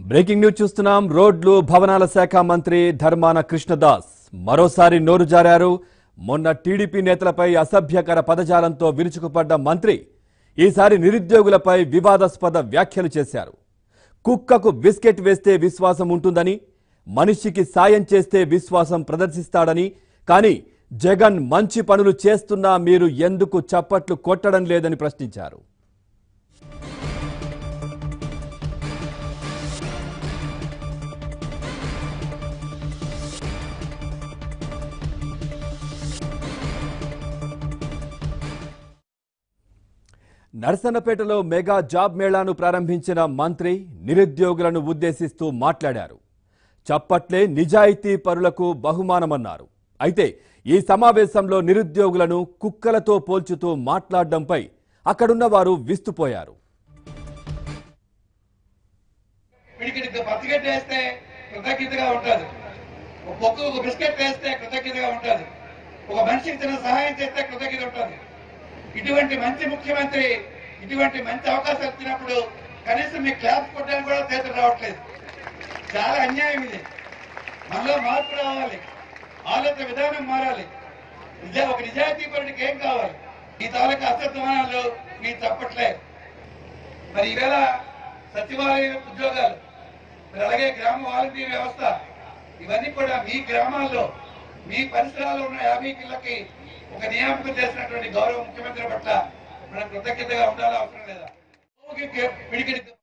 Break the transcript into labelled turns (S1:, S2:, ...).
S1: breaking news చూస్తున్నాం రోడ్లు భవనాల శాఖ మంత్రి ధర్మాన కృష్ణదాస్ మరోసారి నోరు జారారు మొన్న టీడీపీ నేతలపై అసభ్యకర పదజాలంతో విరుచుకుపడ్డ మంత్రి ఈసారి నిరుద్యోగులపై వివాదాస్పద వ్యాఖ్యలు చేశారు కుక్కకు బిస్కెట్ వేస్తే విశ్వాసం ఉంటుందని మనిషికి సాయం చేస్తే విశ్వాసం ప్రదర్శిస్తాడని కానీ జగన్ మంచి పనులు చేస్తున్నా మీరు ఎందుకు చప్పట్లు కొట్టడం లేదని ప్రశ్నించారు నర్సన్నపేటలో మెగా జాబ్ మేళాను ప్రారంభించిన మంత్రి నిరుద్యోగులను ఉద్దేశిస్తూ మాట్లాడారు చప్పట్లే నిజాయితీ పరులకు బహుమానమన్నారు అయితే ఈ సమావేశంలో నిరుద్యోగులను కుక్కలతో పోల్చుతూ మాట్లాడడంపై అక్కడున్న వారు విస్తుపోయారు
S2: పిడికిడి పచ్చగడ్డ వేస్తే కృతజ్ఞతగా ఉంటుంది ఒక పొక్కు ఒక బిస్కెట్ వేస్తే కృతజ్ఞతగా ఉంటుంది ఒక మనిషికి చిన్న సహాయం చేస్తే కృతజ్ఞత ఉంటుంది ఇటువంటి మంచి ముఖ్యమంత్రి ఇటువంటి మంచి అవకాశాలు ఇచ్చినప్పుడు కనీసం మీ క్లాస్ కొట్టడానికి కూడా చేతులు రావట్లేదు చాలా అన్యాయం ఇది మనలో మార్పు రావాలి ఆలోచన విధానం మారాలి నిజా ఒక నిజాయితీ పరుడికి ఏం కావాలి ఈ తాలూకా అసత్వమానాలు మీ తప్పట్లే మరి ఈవేళ సచివాలయ ఉద్యోగాలు మరి అలాగే గ్రామ వాలంటీర్ వ్యవస్థ ఇవన్నీ కూడా మీ గ్రామాల్లో మీ పరిసరాల్లో ఉన్న యాభై కిళ్ళకి ఒక నియామకం చేసినటువంటి గౌరవ ముఖ్యమంత్రి పట్ల మనం కృతజ్ఞతగా ఉండాలా అవసరం లేదా పిడికిడి